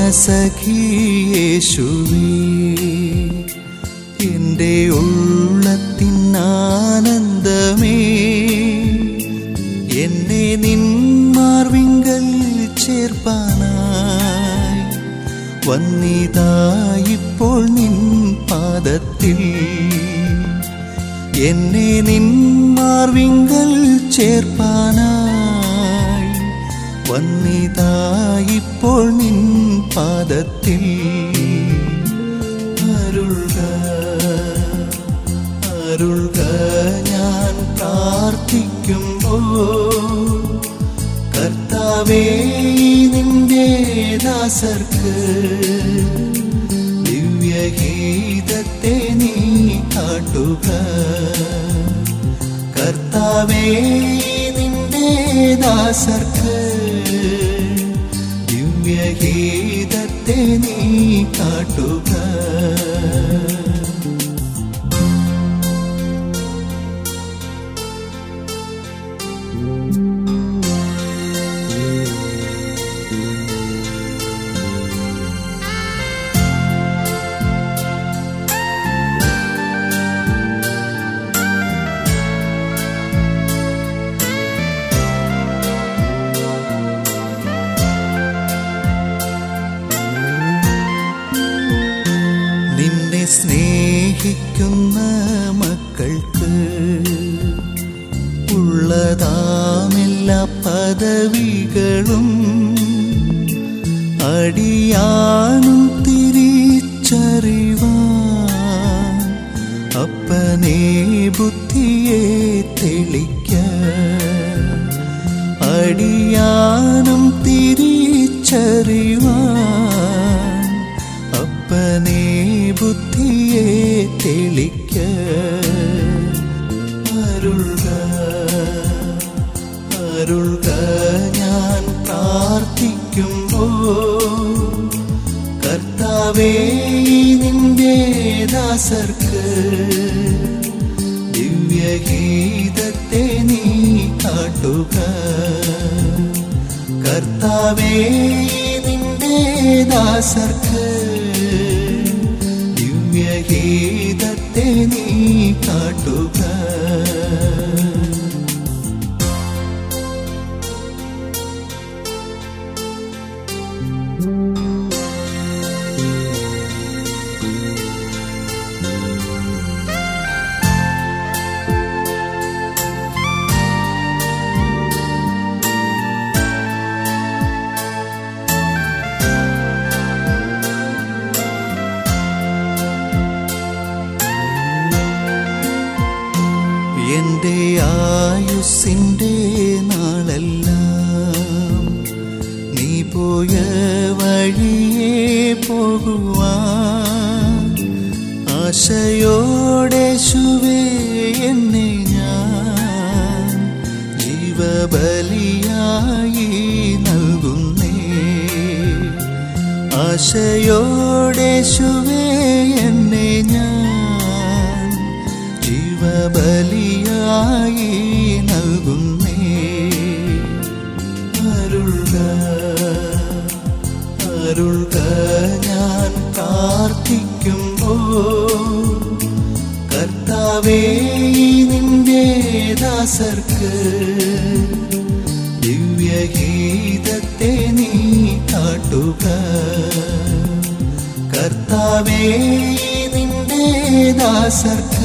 പ്രാണസഖിയേശുവേ എൻ്റെ ഉള്ളത്തിനാനന്ദമേ എന്നെ നിന്മാർവിങ്കൽ ചേർപ്പാനായി വന്നിതായിപ്പോൾ നിൻ പാദത്തിൽ എന്നെ നിന്മാർവിങ്കൽ ചേർപ്പാനായി വന്നിതായിപ്പോൾ നിൻ പാദത്തിൽ അരുൾക അരുൾക ഞാൻ പ്രാർത്ഥിക്കുമ്പോൾ കർത്താവേ നിന്റെ ദാസർക്ക് ദിവ്യഗീതത്തെ നീ കാട്ടുക കർത്താവേ നിന്റെ ദാസർക്ക് ദിവ്യഗീതത്തെ നീ കാട്ടുക നിന്നെ സ്നേഹിക്കുന്ന മക്കൾക്ക് ഉള്ളതാമെല്ലാ പദവികളും അടിയാനും തിരിച്ചറിവാൻ അപ്പനെ ബുദ്ധിയെ തെളിക്ക അടിയാനും തിരിച്ചറിവാൻ അപ്പനെ ബുദ്ധിയെ തെളിക്ക അരുൾക അരുൾക ഞാൻ പ്രാർത്ഥിക്കുമ്പോൾ കർത്താവേ നിന്റെ ദാസർക്ക് ദിവ്യഗീതത്തെ നീ കാട്ടുക കർത്താവേ നിന്റെ ദാസർക്ക് ദിവ്യഗീതത്തെ നീ കാട്ടുക എന്റെ ആയുസിൻ്റെ നാളെല്ലാം നീ പോയ വഴിയേ പോകുവാൻ ആശയോടെ ശുവേ എന്നെ ഞാൻ ജീവബലിയായി നൽകുന്നേ ആശയോടെ ശുവേ എന്നെ ഞാൻ ജീവബലിയായി നൽകുന്നേ അരുൾക അരുൾക ഞാൻ പ്രാർത്ഥിക്കുമ്പോൾ കർത്താവേ നിന്റെ ദാസർക്ക് ദിവ്യഗീതത്തെ നീ കാട്ടുക കർത്താവേ നിന്റെ ദാസർക്ക്